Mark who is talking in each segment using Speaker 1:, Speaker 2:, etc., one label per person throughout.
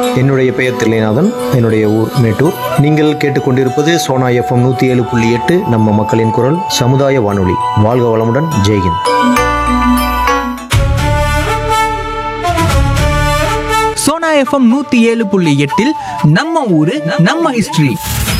Speaker 1: என்னுடைய பெயர் தில்லைநாதன் என்னுடைய ஊர் மேட்டூர் நீங்கள் கேட்டுக்கொண்டிருப்பது சோனா எஃப்எம் நூற்றி ஏழு புள்ளி எட்டு நம்ம மக்களின் குரல் சமுதாய வானொலி வாழ்க வளமுடன் ஜெய்ஹிந்த்
Speaker 2: சோனா எஃப்எம் நூத்தி ஏழு புள்ளி எட்டில் நம்ம ஊரு நம்ம ஹிஸ்டரி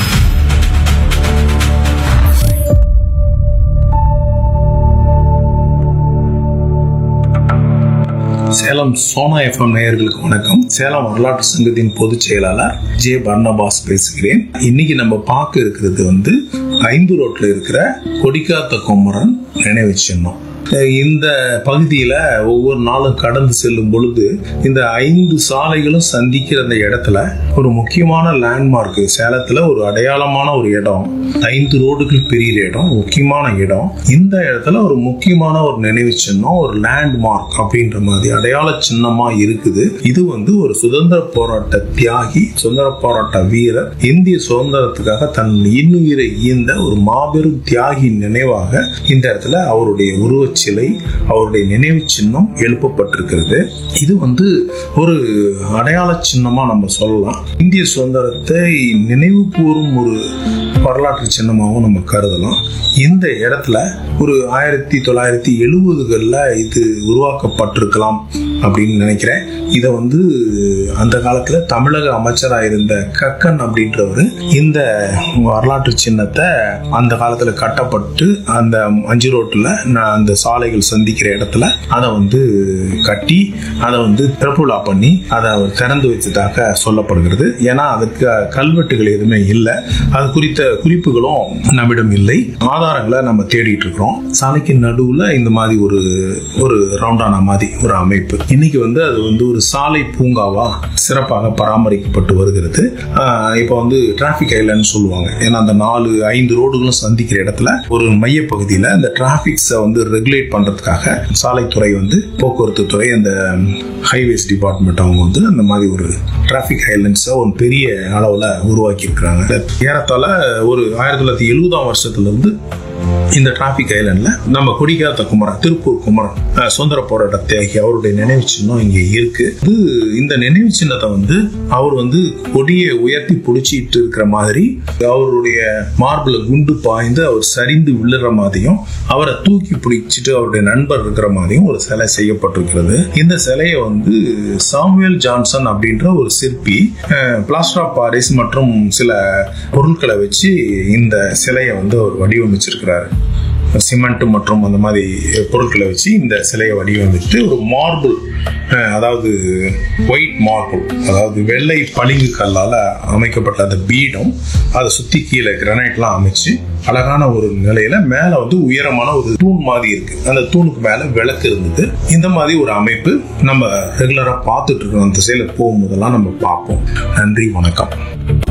Speaker 3: சேலம் சோனா எஃப்எம் நேயர்களுக்கு வணக்கம் சேலம் வரலாற்று சங்கத்தின் பொதுச் செயலாளர் ஜே பர்னபாஸ் பேசுகிறேன் இன்னைக்கு நம்ம பார்க்க இருக்கிறது வந்து ஐந்து ரோட்ல இருக்கிற கொடிக்காத்த குமரன் நினைவு சின்னம் இந்த பகுதியில ஒவ்வொரு நாளும் கடந்து செல்லும் பொழுது இந்த ஐந்து சாலைகளும் சந்திக்கிற அந்த இடத்துல ஒரு முக்கியமான லேண்ட்மார்க் சேலத்துல ஒரு அடையாளமான ஒரு இடம் ஐந்து ரோடுகள் பெரிய இடம் முக்கியமான இடம் இந்த இடத்துல ஒரு முக்கியமான ஒரு நினைவு சின்னம் ஒரு லேண்ட்மார்க் அப்படின்ற மாதிரி அடையாள சின்னமா இருக்குது இது வந்து ஒரு சுதந்திர போராட்ட தியாகி சுதந்திர போராட்ட வீரர் இந்திய சுதந்திரத்துக்காக தன் இன்னுயிரை ஈந்த ஒரு மாபெரும் தியாகி நினைவாக இந்த இடத்துல அவருடைய உருவச்சிலை அவருடைய நினைவு சின்னம் எழுப்பப்பட்டிருக்கிறது இது வந்து ஒரு அடையாள சின்னமா நம்ம சொல்லலாம் இந்திய சுதந்திரத்தை நினைவு கூறும் ஒரு வரலாற்று சின்னமாகவும் நம்ம கருதலாம் இந்த இடத்துல ஒரு ஆயிரத்தி தொள்ளாயிரத்தி எழுபதுகளில் இது உருவாக்கப்பட்டிருக்கலாம் அப்படின்னு நினைக்கிறேன் இதை வந்து அந்த காலத்தில் தமிழக அமைச்சராக இருந்த கக்கன் அப்படின்றவர் இந்த வரலாற்று சின்னத்தை அந்த காலத்தில் கட்டப்பட்டு அந்த அஞ்சு ரோட்டில் அந்த சாலைகள் சந்திக்கிற இடத்துல அதை வந்து கட்டி அதை வந்து திறப்புலா பண்ணி அதை அவர் திறந்து வச்சதாக சொல்லப்படுகிறது ஏன்னா அதுக்கு கல்வெட்டுகள் எதுவுமே இல்லை அது குறித்த குறிப்புகளும் நம்மிடம் இல்லை ஆதாரங்களை நம்ம தேடிட்டு இருக்கிறோம் சாலைக்கு நடுவுல இந்த மாதிரி ஒரு ஒரு ரவுண்டான மாதிரி ஒரு அமைப்பு இன்னைக்கு வந்து அது வந்து ஒரு சாலை பூங்காவா சிறப்பாக பராமரிக்கப்பட்டு வருகிறது ஆஹ் இப்போ வந்து டிராபிக் ஐலண்ட் சொல்லுவாங்க ஏன்னா அந்த நாலு ஐந்து ரோடுகளும் சந்திக்கிற இடத்துல ஒரு மைய பகுதியில் அந்த டிராபிக்ஸை வந்து ரெகுலேட் பண்றதுக்காக சாலைத்துறை வந்து போக்குவரத்து துறை அந்த ஹைவேஸ் டிபார்ட்மெண்ட் அவங்க வந்து அந்த மாதிரி ஒரு டிராபிக் ஐலண்ட்ஸை ஒரு பெரிய அளவில் உருவாக்கி இருக்கிறாங்க ஏறத்தாழ ஒரு ஆயிரத்தி தொள்ளாயிரத்தி எழுபதாம் வருஷத்துல இருந்து இந்த டிராபிக் ஐலண்ட்ல நம்ம கொடிக்காத்த குமரன் திருப்பூர் குமரன் அஹ், சுதந்திர போராட்ட தியாகி அவருடைய நினைவு சின்னம் இங்க இருக்கு இது இந்த நினைவு சின்னத்தை வந்து அவர் வந்து கொடியை உயர்த்தி பிடிச்சிட்டு இருக்கிற மாதிரி அவருடைய மார்பிள் குண்டு பாய்ந்து அவர் சரிந்து விழுற மாதிரியும் அவரை தூக்கி பிடிச்சிட்டு அவருடைய நண்பர் இருக்கிற மாதிரியும் ஒரு சிலை செய்யப்பட்டிருக்கிறது இந்த சிலையை வந்து சாமுவேல் ஜான்சன் அப்படின்ற ஒரு சிற்பி பிளாஸ்டர் ஆஃப் பாரிஸ் மற்றும் சில பொருட்களை வச்சு இந்த சிலையை வந்து அவர் வடிவமைச்சிருக்கிறாரு சிமெண்ட் மற்றும் அந்த மாதிரி பொருட்களை வச்சு இந்த சிலையை வடிவமைத்து ஒரு மார்பிள் அதாவது ஒயிட் மார்பிள் அதாவது வெள்ளை பளிங்கு கல்லால் அமைக்கப்பட்ட அந்த பீடம் அதை சுற்றி கீழே கிரானைட்லாம் அமைச்சு அழகான ஒரு நிலையில மேலே வந்து உயரமான ஒரு தூண் மாதிரி இருக்கு அந்த தூணுக்கு மேலே விளக்கு இருந்தது இந்த மாதிரி ஒரு அமைப்பு நம்ம ரெகுலராக பார்த்துட்டு இருக்கோம் அந்த சைடில் போகும்போதெல்லாம் நம்ம பார்ப்போம் நன்றி வணக்கம்